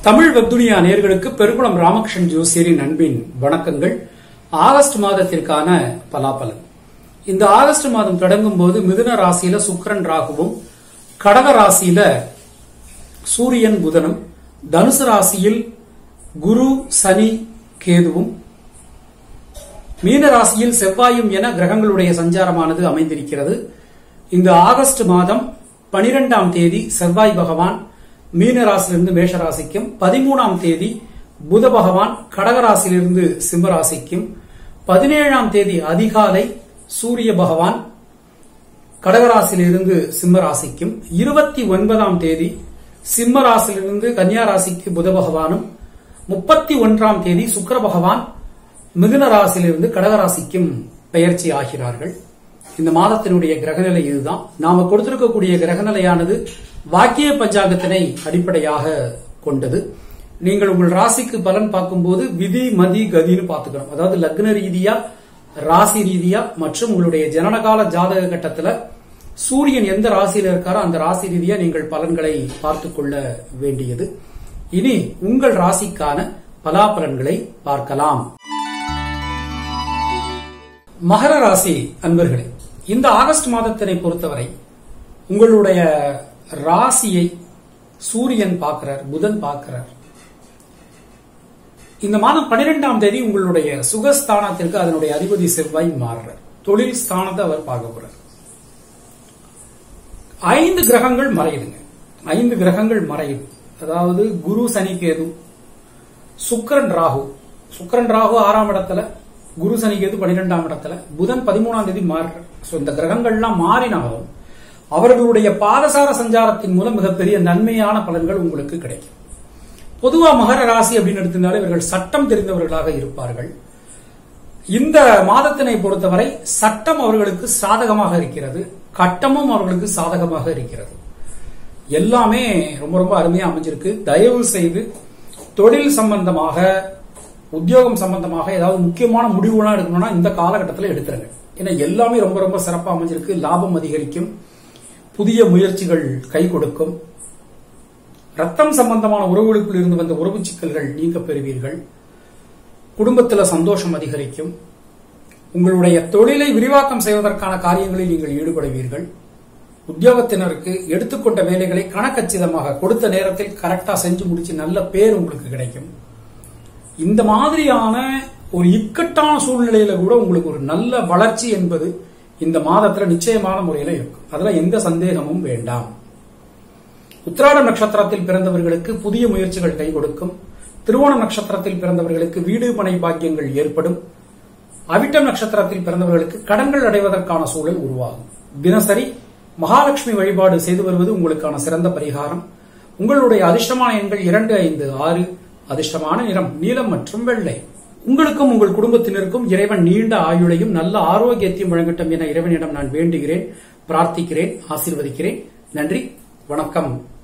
தமிழ் வெப்துனியா நேர்களுக்கு பெருங்குளம் ராமகிருஷ்ணன் ஜோசியரின் அன்பின் வணக்கங்கள் ஆகஸ்ட் மாதத்திற்கான பலாபலன் இந்த ஆகஸ்ட் மாதம் தொடங்கும் போது மிதுன ராசியில சுக்கிரன் ராகுவும் கடக ராசியில சூரியன் புதனும் தனுசு ராசியில் குரு சனி கேதுவும் மீன ராசியில் செவ்வாயும் என கிரகங்களுடைய சஞ்சாரமானது அமைந்திருக்கிறது இந்த ஆகஸ்ட் மாதம் பனிரெண்டாம் தேதி செவ்வாய் பகவான் மீன ராசியிலிருந்து மேஷ ராசிக்கும் பதிமூணாம் தேதி புத பகவான் கடக ராசியிலிருந்து சிம்ம ராசிக்கும் பதினேழாம் தேதி அதிகாலை சூரிய பகவான் கடகராசியிலிருந்து சிம்ம ராசிக்கும் இருபத்தி ஒன்பதாம் தேதி சிம்ம ராசியிலிருந்து கன்னியா ராசிக்கு புத பகவானும் முப்பத்தி ஒன்றாம் தேதி சுக்கிர பகவான் மிதுன ராசியிலிருந்து கடகராசிக்கும் பெயர்ச்சி ஆகிறார்கள் இந்த மாதத்தினுடைய கிரகநிலை இதுதான் நாம கொடுத்திருக்கக்கூடிய கிரகநிலையானது வாக்கிய பஞ்சாங்கத்தினை அடிப்படையாக கொண்டது நீங்கள் உங்கள் ராசிக்கு பலன் பார்க்கும்போது விதி மதி கதின்னு பார்த்துக்கணும் அதாவது லக்ன ரீதியா ராசி ரீதியா மற்றும் உங்களுடைய ஜனனகால ஜாதக கட்டத்துல சூரியன் எந்த ராசியில இருக்காரோ அந்த ராசி ரீதியா நீங்கள் பலன்களை பார்த்துக் கொள்ள வேண்டியது இனி உங்கள் ராசிக்கான பலாபலன்களை பார்க்கலாம் மகர ராசி அன்பர்களே இந்த ஆகஸ்ட் மாதத்தினை பொறுத்தவரை உங்களுடைய ராசியை சூரியன் பார்க்கிறார் புதன் பார்க்கிறார் இந்த மாதம் பனிரெண்டாம் தேதி உங்களுடைய சுகஸ்தானத்திற்கு அதனுடைய அதிபதி செவ்வாய் மாறுறார் தொழில் ஸ்தானத்தை அவர் பார்க்க போறார் ஐந்து கிரகங்கள் மறையுதுங்க ஐந்து கிரகங்கள் மறையுது அதாவது குரு சனி கேது சுக்கரன் ராகு சுக்கரன் ராகு ஆறாம் இடத்துல குரு சனி கேது பனிரெண்டாம் இடத்துல புதன் பதிமூணாம் தேதி மாறுறார் சோ இந்த கிரகங்கள்லாம் மாறினாலும் அவர்களுடைய பாதசார சஞ்சாரத்தின் மூலம் மிகப்பெரிய நன்மையான பலன்கள் உங்களுக்கு கிடைக்கும் பொதுவா மகர ராசி அப்படின்னு எடுத்திருந்தாலே இவர்கள் சட்டம் தெரிந்தவர்களாக இருப்பார்கள் இந்த மாதத்தினை பொறுத்தவரை சட்டம் அவர்களுக்கு சாதகமாக இருக்கிறது கட்டமும் அவர்களுக்கு சாதகமாக இருக்கிறது எல்லாமே ரொம்ப ரொம்ப அருமையா அமைஞ்சிருக்கு தயவு செய்து தொழில் சம்பந்தமாக உத்தியோகம் சம்பந்தமாக ஏதாவது முக்கியமான முடிவுலாம் எடுக்கணும்னா இந்த காலகட்டத்தில் எடுத்துருங்க ஏன்னா எல்லாமே ரொம்ப ரொம்ப சிறப்பா அமைஞ்சிருக்கு லாபம் அதிகரிக்கும் புதிய முயற்சிகள் கை கொடுக்கும் ரத்தம் சம்பந்தமான உறவுகளுக்குள் இருந்து வந்த உறவு சிக்கல்கள் நீங்க பெறுவீர்கள் குடும்பத்தில் சந்தோஷம் அதிகரிக்கும் உங்களுடைய தொழிலை விரிவாக்கம் செய்வதற்கான காரியங்களில் நீங்கள் ஈடுபடுவீர்கள் உத்தியோகத்தினருக்கு எடுத்துக்கொண்ட வேலைகளை கணக்கச்சிதமாக கொடுத்த நேரத்தில் கரெக்டா செஞ்சு முடிச்சு நல்ல பேர் உங்களுக்கு கிடைக்கும் இந்த மாதிரியான ஒரு இக்கட்டான சூழ்நிலையில கூட உங்களுக்கு ஒரு நல்ல வளர்ச்சி என்பது இந்த மாதத்துல நிச்சயமான முறையில இருக்கும் அதுல எந்த சந்தேகமும் வேண்டாம் உத்திராட நட்சத்திரத்தில் பிறந்தவர்களுக்கு புதிய முயற்சிகள் கை கொடுக்கும் திருவோண நட்சத்திரத்தில் பிறந்தவர்களுக்கு வீடு பனை பாக்கியங்கள் ஏற்படும் அவிட்டம் நட்சத்திரத்தில் பிறந்தவர்களுக்கு கடன்கள் அடைவதற்கான சூழல் உருவாகும் தினசரி மகாலட்சுமி வழிபாடு செய்து வருவது உங்களுக்கான சிறந்த பரிகாரம் உங்களுடைய அதிர்ஷ்டமான எண்கள் இரண்டு ஐந்து ஆறு அதிர்ஷ்டமான நிறம் நீலம் மற்றும் வெள்ளை உங்களுக்கும் உங்கள் குடும்பத்தினருக்கும் இறைவன் நீண்ட ஆயுளையும் நல்ல ஆரோக்கியத்தையும் வழங்கட்டும் என இறைவனிடம் நான் வேண்டுகிறேன் பிரார்த்திக்கிறேன் ஆசீர்வதிக்கிறேன் நன்றி வணக்கம்